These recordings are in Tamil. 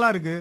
நல்லா இருக்கு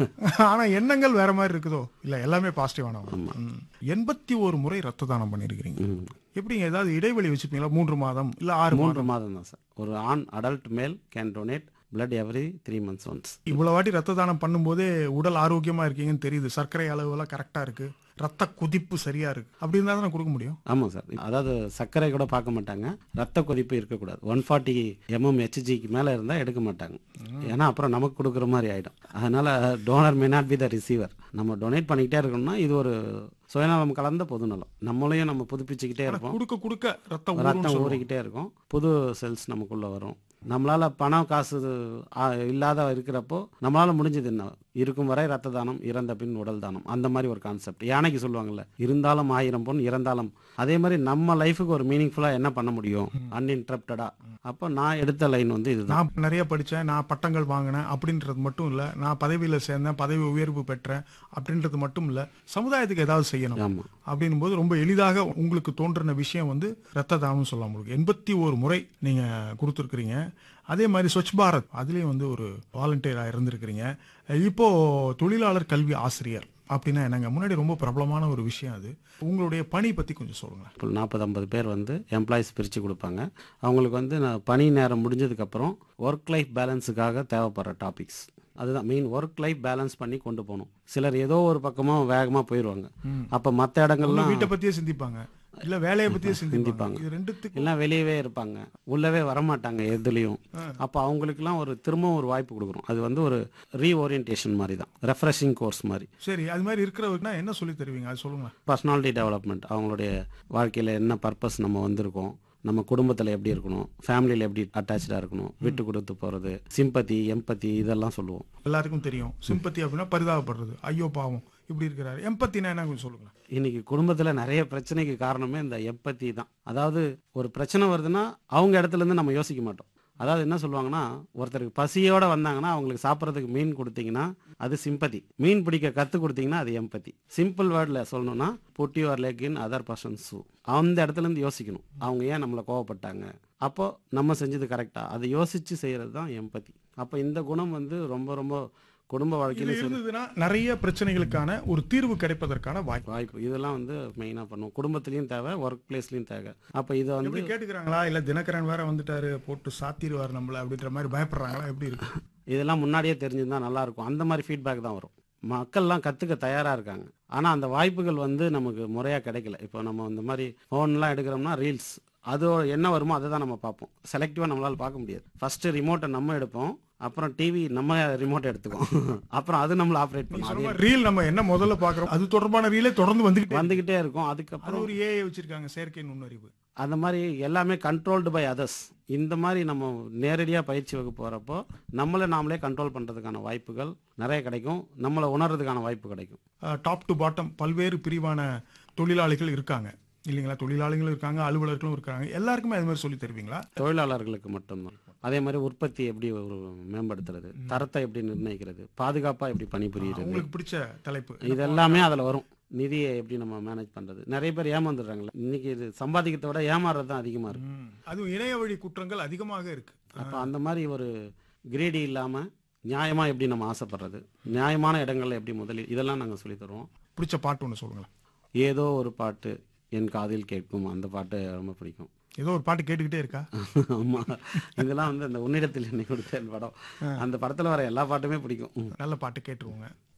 ஆனா எண்ணங்கள் வேற மாதிரி இருக்குதோ இல்ல எல்லாமே பாசிட்டிவானவங்க எண்பத்தி ஒரு முறை ரத்த தானம் பண்ணிருக்கீங்க ம். எப்படிங்க ஏதாவது இடைவெளி வச்சுப்பீங்களா மூன்று மாதம் இல்ல ஆறு மாதம் மூன்று மாதம் தான் சார் ஒரு ஆண் adult male can donate blood every three months once இவ்வளவு வாட்டி ரத்த தானம் பண்ணும்போதே உடல் ஆரோக்கியமா இருக்கீங்கன்னு தெரியுது சர்க்கரை அளவு எல்லாம் கரெக்டா இருக்கு ரத்த குதிப்பு சரியா இருக்கு அப்படி இருந்தா தானே கொடுக்க முடியும் ஆமாம் சார் அதாவது சர்க்கரை கூட பார்க்க மாட்டாங்க ரத்த கொதிப்பு இருக்கக்கூடாது ஒன் ஃபார்ட்டி எம்எம் ஹெச்ஜிக்கு மேலே இருந்தால் எடுக்க மாட்டாங்க ஏன்னா அப்புறம் நமக்கு கொடுக்குற மாதிரி ஆகிடும் அதனால donor may not be the receiver நம்ம டொனேட் பண்ணிக்கிட்டே இருக்கணும்னா இது ஒரு சுயநலம் கலந்த பொதுநலம் நம்மளையும் நம்ம புதுப்பிச்சுக்கிட்டே இருப்போம் கொடுக்க கொடுக்க ரத்தம் ஊறும்னு ரத்தம் சொல்லுவாங்க. ஊறிக்கிட்டே இருக்கும் புது செல்ஸ் நமக்குள்ள வரும் நம்மளால பணம் காசு ஆ, இல்லாத இருக்கிறப்போ நம்மளால முடிஞ்சது என்ன இருக்கும் வரை ரத்த தானம் இறந்த பின் உடல் தானம் அந்த மாதிரி ஒரு கான்செப்ட் யானைக்கு சொல்லுவாங்கல்ல இருந்தாலும் ஆயிரம் பொன் இறந்தாலும் அதே மாதிரி நம்ம லைஃபுக்கு ஒரு மீனிங்ஃபுல்லா என்ன பண்ண முடியும் அன்இன்டரப்டடா அப்போ நான் எடுத்த லைன் வந்து இதுதான் நான் நிறைய படிச்சேன் நான் பட்டங்கள் வாங்கினேன் அப்படின்றது மட்டும் இல்ல நான் பதவியில சேர்ந்தேன் பதவி உயர்வு பெற்றேன் அப்படின்றது மட்டும் இல்ல சமுதாயத்துக்கு ஏதாவது செய்யணும் ஆமா அப்படின்னும் போது ரொம்ப எளிதாக உங்களுக்கு தோன்றின விஷயம் வந்து ரத்த தானம் சொல்லலாம் உங்களுக்கு எண்பத்தி ஒரு முறை நீங்க கொடுத்துருக்கிறீங்க அதே மாதிரி ஸ்வச் பாரத் அதுலயும் வந்து ஒரு வாலண்டியரா இருந்திருக்கிறீங்க இப்போ தொழிலாளர் கல்வி ஆசிரியர் அப்படின்னா என்னங்க முன்னாடி ரொம்ப பிரபலமான ஒரு விஷயம் அது உங்களுடைய பணி பத்தி கொஞ்சம் சொல்லுங்க இப்போ நாற்பது ஐம்பது பேர் வந்து எம்ப்ளாயிஸ் பிரித்து கொடுப்பாங்க அவங்களுக்கு வந்து நான் பணி நேரம் முடிஞ்சதுக்கப்புறம் ஒர்க் லைஃப் பேலன்ஸுக்காக தேவைப்படுற டாபிக்ஸ் அதுதான் மெயின் ஒர்க் லைஃப் பேலன்ஸ் பண்ணி கொண்டு போகணும் சிலர் ஏதோ ஒரு பக்கமாக வேகமாக போயிடுவாங்க அப்போ மற்ற ஒண்ணு இடங்கள்லாம் வீட்டை பத்தியே சிந்திப்பாங்க இல்ல வேலையை பத்தியே சிந்திப்பாங்க இது ரெண்டுத்துக்கும் எல்லாம் வெளியவே இருப்பாங்க உள்ளவே வரமாட்டாங்க எதுலேயும் அப்போ அவங்களுக்குலாம் ஒரு திரும்பவும் ஒரு வாய்ப்பு கொடுக்குறோம் அது வந்து ஒரு ரீஓரியன்டேஷன் மாதிரி தான் ரெஃப்ரெஷிங் கோர்ஸ் மாதிரி சரி அது மாதிரி இருக்கிறவருக்குனா என்ன சொல்லி தருவீங்க அது சொல்லுங்க பர்சனாலிட்டி டெவலப்மெண்ட் அவங்களுடைய வாழ்க்கையில் என்ன பர்பஸ் நம்ம வந்திருக்கோம் நம்ம குடும்பத்தில் எப்படி இருக்கணும் ஃபேமிலியில் எப்படி அட்டாச்சாக இருக்கணும் விட்டு கொடுத்து போகிறது சிம்பத்தி எம்பத்தி இதெல்லாம் சொல்லுவோம் எல்லாருக்கும் தெரியும் சிம்பத்தி அப்படின்னா பரிதாபப்படுறது ஐயோ பாவம் இப்படி இருக்கிறாரு எம்பத்தினா என்ன கொஞ்சம் சொல்லுங்க இன்னைக்கு குடும்பத்தில் நிறைய பிரச்சனைக்கு காரணமே இந்த எம்பத்தி தான் அதாவது ஒரு பிரச்சனை வருதுன்னா அவங்க இடத்துல இருந்து நம்ம யோசிக்க மாட்டோம் அதாவது என்ன சொல்லுவாங்கன்னா ஒருத்தருக்கு பசியோட வந்தாங்கன்னா அவங்களுக்கு சாப்பிட்றதுக்கு மீன் கொடுத்தீங்கன்னா அது சிம்பத்தி மீன் பிடிக்க கற்றுக் கொடுத்தீங்கன்னா அது எம்பத்தி சிம்பிள் வேர்டில் சொல்லணும்னா put your leg in other persons அந்த இடத்துல இருந்து யோசிக்கணும் அவங்க ஏன் நம்மளை கோவப்பட்டாங்க அப்போ நம்ம செஞ்சது கரெக்டா அதை யோசிச்சு செய்யறது தான் எம்பத்தி அப்போ இந்த குணம் வந்து ரொம்ப ரொம்ப குடும்ப இது வாழ்க்கையில சரி இருந்ததுன்னா நிறைய பிரச்சனைகளுக்கான ஒரு தீர்வு கிடைப்பதற்கான வாய்ப்பு வாய்ப்பு இதெல்லாம் வந்து மெயினாக பண்ணுவோம் குடும்பத்துலேயும் தேவை ஒர்க் பிளேஸ்லையும் தேவை அப்போ இதை வந்து எப்படி கேட்டுக்கிறாங்களா இல்ல தினகரன் வேற வந்துட்டாரு போட்டு சாத்திடுவார் நம்மள அப்படின்ற மாதிரி பயப்படுறாங்களா எப்படி இருக்கு இதெல்லாம் முன்னாடியே தெரிஞ்சிருந்தா நல்லா இருக்கும் அந்த மாதிரி ஃபீட்பேக் தான் வரும் மக்கள்லாம் கற்றுக்க தயாராக இருக்காங்க ஆனால் அந்த வாய்ப்புகள் வந்து நமக்கு முறையாக கிடைக்கல இப்போ நம்ம இந்த மாதிரி ஃபோன்லாம் எடுக்கிறோம்னா ரீல்ஸ் அது என்ன வருமோ அதை தான் நம்ம பார்ப்போம் செலக்டிவாக நம்மளால் பார்க்க முடியாது ஃபஸ்ட்டு ரிமோட்டை நம்ம எடுப்போம் அப்புறம் டிவி நம்ம ரிமோட் எடுத்துக்குவோம் அப்புறம் அது நம்மள ஆப்ரேட் நீங்க பண்ணும் சொன்ன அது மாதிரி ரீல் நம்ம என்ன முதல்ல பாக்குறோம் அது தொடர்பான ரீலே தொடர்ந்து வந்துகிட்டே இருக்கு. வந்துக்கிட்டே இருக்கும் அது அதுக்கப்புறம் ஒரு ஏஐ வச்சிருக்காங்க செயற்கை நுண்ணறிவு அந்த மாதிரி எல்லாமே கண்ட்ரோல்டு பை அதர்ஸ் இந்த மாதிரி நம்ம நேரடியாக பயிற்சி வகுப்பு போகிறப்போ நம்மளை நாமளே கண்ட்ரோல் பண்ணுறதுக்கான வாய்ப்புகள் நிறைய கிடைக்கும் நம்மளை உணர்றதுக்கான வாய்ப்பு கிடைக்கும் டாப் டு பாட்டம் பல்வேறு பிரிவான தொழிலாளிகள் இருக்காங்க இல்லைங்களா தொழிலாளிகளும் இருக்காங்க அலுவலர்களும் இருக்காங்க எல்லாருக்குமே அது மாதிரி சொல்லி தருவீங்களா தொழிலாளர்களுக்கு மட்டும்தான் அதே மாதிரி உற்பத்தி எப்படி ஒரு மேம்படுத்துறது தரத்தை எப்படி நிர்ணயிக்கிறது பாதுகாப்பாக எப்படி பணிபுரியுறது உங்களுக்கு பிடிச்ச தலைப்பு இது எல்லாமே அதில் வரும் நிதியை எப்படி நம்ம மேனேஜ் பண்ணுறது நிறைய பேர் ஏமாந்துடுறாங்களே இன்னைக்கு இது சம்பாதிக்கிறத விட ஏமாறுறது தான் அதிகமாக இருக்கு ம். அதுவும் இணைய வழி குற்றங்கள் அதிகமாக இருக்கு அப்போ அந்த மாதிரி ஒரு கிரேடி இல்லாமல் நியாயமாக எப்படி நம்ம ஆசைப்படுறது நியாயமான இடங்கள்ல எப்படி முதலில் இதெல்லாம் நாங்கள் சொல்லி தருவோம் பிடிச்ச பாட்டு ஒன்று சொல்லுங்களேன் ஏதோ ஒரு பாட்டு என் காதில் கேட்கும் அந்த பாட்டு ரொம்ப பிடிக்கும் ஏதோ ஒரு பாட்டு கேட்டுக்கிட்டே இருக்கா ஆமா இதெல்லாம் வந்து அந்த உன்னிடத்தில் என்னை கொடுத்த படம் அந்த படத்துல வர எல்லா பாட்டுமே பிடிக்கும் ம். நல்ல பாட்டு கேட்டுருவோங்க